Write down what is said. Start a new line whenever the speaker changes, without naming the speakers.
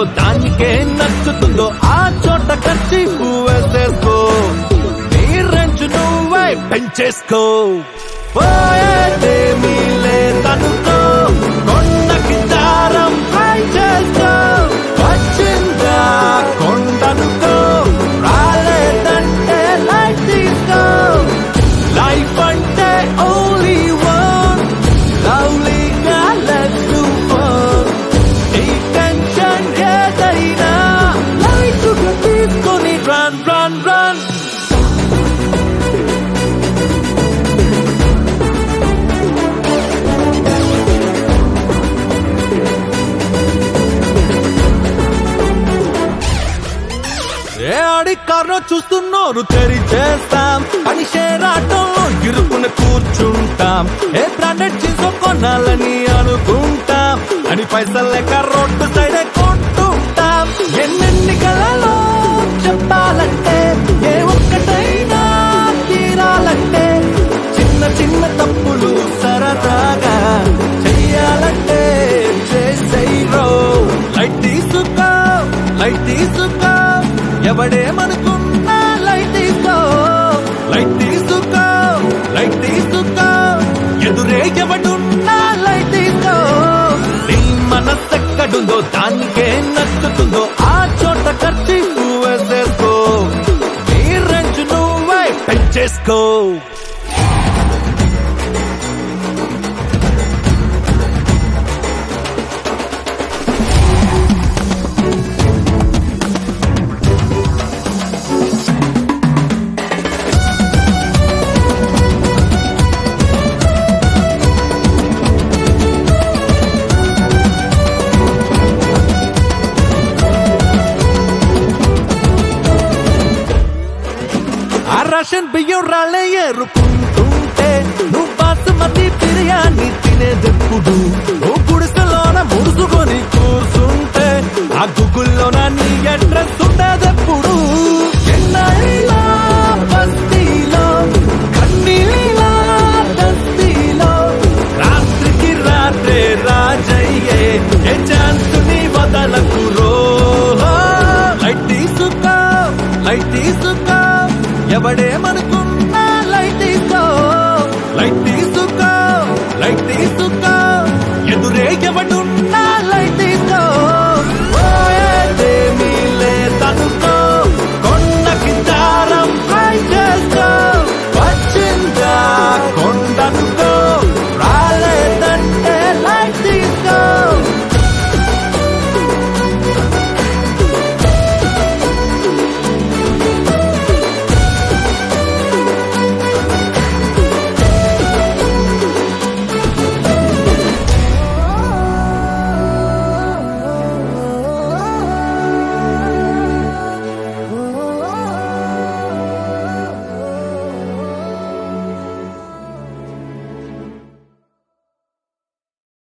దానికే నచ్చుతుందో ఆ చోట ఖర్చు వేసేసుకో నీ రెంచు నువ్వే పెంచేసుకో పోయేదేమీ లేదనుకో కొండకి దారం ట్రై చేసుకో వచ్చిందా కొండనుకో రాలేదంటే లైట్ తీసుకో లైఫ్ అంటే ఓన్లీ వన్ లవ్లీగా లెట్స్ డూ ఫన్ ఈ టెన్షన్ ఏదైనా లైట్ గా తీసుకొని రన్ రన్ రన్ ఏ ఆడి కారణం చూస్తున్నారు తెరి చేస్తాం పని షేరాటంలో ఇరుకుని కూర్చుంటాం ఏ బ్రాండెడ్ చీజ్ కొనాలని అనుకుంటాం అని పైసలు లేక రోడ్డు సైడే కొంటుంటాం ఎన్నెన్ని కలలో చెప్పాలంటే ఏ ఒక్కటైనా తీరాలంటే చిన్న చిన్న తప్పులు సరదాగా చెయ్యాలంటే చేసేయరో లైట్ తీసుకో లైట్ తీసుకో ఎవడేమనుకున్నా లైట్ తీసుకో లైట్ తీసుకో లైట్ తీసుకో ఎదురే ఎవడున్నా లైట్ తీసుకో నీ మనసెక్కడుందో దానికే నచ్చుతుందో ఆ చోట ఖర్చు వేసేసుకో నీ రెంచు నువ్వే పెంచేసుకో ఆ రేషన్ బియ్యం రాళ్ళే ఏరుకుంటుంటే నువ్వు బాసుమతి బిర్యానీ తినేదెప్పుడు నువ్వు గుడిసెలోన ముడుచుకొని కూర్చుంటే ఆ గుగుల్లోన నీ అడ్రస్ ఉండేదెప్పుడు ఎన్నాయి